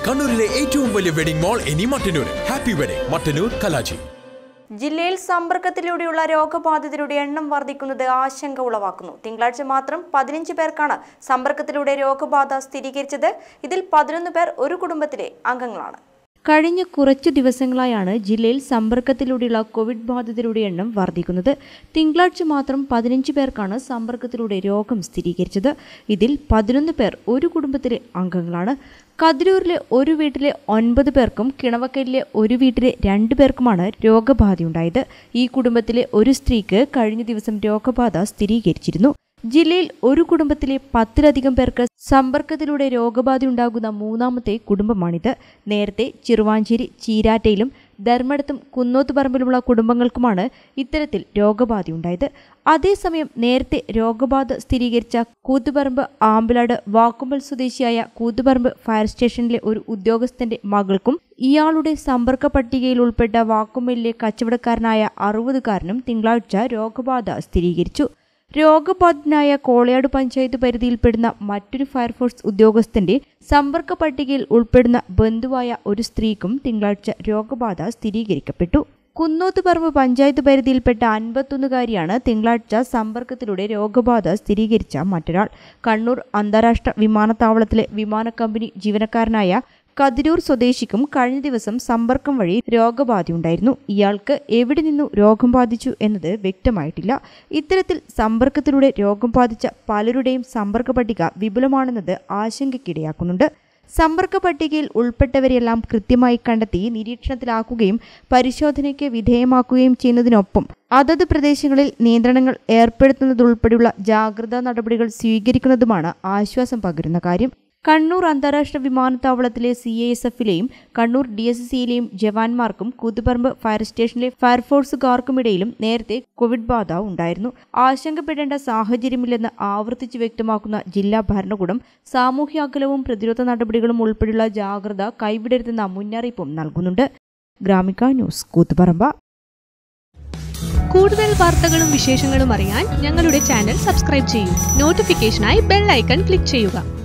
കണ്ണൂരിലെ ഏറ്റവും വലിയ വെഡിംഗ് മാൾ ഇനി മട്ടന്നൂർ ഹാപ്പി വെഡിംഗ് മട്ടന്നൂർ കലാജി ജില്ലയിൽ സമ്പർക്കത്തിലൂടെയുള്ള രോഗബാധിതരുടെ എണ്ണം വർദ്ധിക്കുന്നത് ആശങ്ക ഉളവാക്കുന്നു തിങ്കളാഴ്ച മാത്രം പതിനഞ്ച് പേർക്കാണ് സമ്പർക്കത്തിലൂടെ രോഗബാധ സ്ഥിരീകരിച്ചത് ഇതിൽ പതിനൊന്ന് പേർ ഒരു കുടുംബത്തിലെ അംഗങ്ങളാണ് കഴിഞ്ഞ കുറച്ചു ദിവസങ്ങളായാണ് ജില്ലയിൽ സമ്പർക്കത്തിലൂടെയുള്ള കോവിഡ് ബാധിതരുടെ എണ്ണം വർദ്ധിക്കുന്നത് തിങ്കളാഴ്ച മാത്രം പതിനഞ്ച് പേർക്കാണ് സമ്പർക്കത്തിലൂടെ രോഗം സ്ഥിരീകരിച്ചത് ഇതിൽ പതിനൊന്ന് പേർ ഒരു കുടുംബത്തിലെ അംഗങ്ങളാണ് കതിരൂരിലെ ഒരു വീട്ടിലെ ഒൻപത് പേർക്കും കിണവക്കലിലെ ഒരു വീട്ടിലെ രണ്ടു പേർക്കുമാണ് രോഗബാധയുണ്ടായത് ഈ കുടുംബത്തിലെ ഒരു സ്ത്രീക്ക് കഴിഞ്ഞ ദിവസം രോഗബാധ സ്ഥിരീകരിച്ചിരുന്നു ജില്ലയിൽ ഒരു കുടുംബത്തിലെ പത്തിലധികം പേർക്ക് സമ്പർക്കത്തിലൂടെ രോഗബാധയുണ്ടാകുന്ന മൂന്നാമത്തെ കുടുംബമാണിത് നേരത്തെ ചെറുവാഞ്ചേരി ചീരാറ്റയിലും ധർമ്മടത്തും കുന്നോത്തുപറമ്പിലുമുള്ള കുടുംബങ്ങൾക്കുമാണ് ഇത്തരത്തിൽ രോഗബാധയുണ്ടായത് അതേസമയം നേരത്തെ രോഗബാധ സ്ഥിരീകരിച്ച കൂത്തുപറമ്പ് ആമ്പലാട് വാക്കുമ്പൽ സ്വദേശിയായ കൂത്തുപറമ്പ് ഫയർ സ്റ്റേഷനിലെ ഒരു ഉദ്യോഗസ്ഥന്റെ മകൾക്കും ഇയാളുടെ സമ്പർക്ക പട്ടികയിൽ ഉൾപ്പെട്ട വാക്കുമ്പലിലെ കച്ചവടക്കാരനായ അറുപതുകാരനും തിങ്കളാഴ്ച രോഗബാധ സ്ഥിരീകരിച്ചു രോഗബാധിതനായ കോളയാട് പഞ്ചായത്ത് പരിധിയിൽപ്പെടുന്ന മറ്റൊരു ഫയർഫോഴ്സ് ഉദ്യോഗസ്ഥന്റെ സമ്പർക്ക പട്ടികയിൽ ഉൾപ്പെടുന്ന ബന്ധുവായ ഒരു സ്ത്രീക്കും തിങ്കളാഴ്ച രോഗബാധ സ്ഥിരീകരിക്കപ്പെട്ടു കുന്നോത്തുപറമ്പ് പഞ്ചായത്ത് പരിധിയിൽപ്പെട്ട അൻപത്തൊന്നുകാരിയാണ് തിങ്കളാഴ്ച സമ്പർക്കത്തിലൂടെ രോഗബാധ സ്ഥിരീകരിച്ച മറ്റൊരാൾ കണ്ണൂർ അന്താരാഷ്ട്ര വിമാനത്താവളത്തിലെ വിമാന കമ്പനി ജീവനക്കാരനായ കതിരൂർ സ്വദേശിക്കും കഴിഞ്ഞ ദിവസം സമ്പർക്കം വഴി രോഗബാധയുണ്ടായിരുന്നു ഇയാൾക്ക് എവിടെ നിന്നു രോഗം ബാധിച്ചു എന്നത് വ്യക്തമായിട്ടില്ല ഇത്തരത്തിൽ സമ്പർക്കത്തിലൂടെ രോഗം ബാധിച്ച പലരുടെയും സമ്പർക്ക പട്ടിക വിപുലമാണെന്നത് ആശങ്കയ്ക്കിടയാക്കുന്നുണ്ട് സമ്പർക്ക പട്ടികയിൽ ഉൾപ്പെട്ടവരെല്ലാം കൃത്യമായി കണ്ടെത്തി നിരീക്ഷണത്തിലാക്കുകയും പരിശോധനയ്ക്ക് വിധേയമാക്കുകയും ചെയ്യുന്നതിനൊപ്പം അതത് പ്രദേശങ്ങളിൽ നിയന്ത്രണങ്ങൾ ഏർപ്പെടുത്തുന്നതുൾപ്പെടെയുള്ള ജാഗ്രതാ നടപടികൾ സ്വീകരിക്കുന്നതുമാണ് ആശ്വാസം പകരുന്ന കാര്യം കണ്ണൂർ അന്താരാഷ്ട്ര വിമാനത്താവളത്തിലെ C I S എഫിലെയും Kannur D S സിയിലെയും ജവാന്മാർക്കും Koothuparamba fire സ്റ്റേഷനിലെ ഫയർഫോഴ്സുകാർക്കുമിടയിലും നേരത്തെ കോവിഡ് ബാധ ഉണ്ടായിരുന്നു ആശങ്കപ്പെടേണ്ട സാഹചര്യമില്ലെന്ന് ആവർത്തിച്ച് വ്യക്തമാക്കുന്ന ജില്ലാ ഭരണകൂടം സാമൂഹ്യ അകലവും പ്രതിരോധ നടപടികളും ഉൾപ്പെടെയുള്ള ജാഗ്രത കൈവിടരുതെന്ന മുന്നറിയിപ്പും നൽകുന്നുണ്ട് ഗ്രാമിക ന്യൂസ് കൂത്തുപറമ്പ കൂടുതൽ വാർത്തകളും വിശേഷങ്ങളും അറിയാൻ ഞങ്ങളുടെ ചാനൽ സബ്സ്ക്രൈബ് ചെയ്യൂ നോട്ടിഫിക്കേഷനായി ബെൽ ഐക്കൺ ക്ലിക്ക് ചെയ്യുക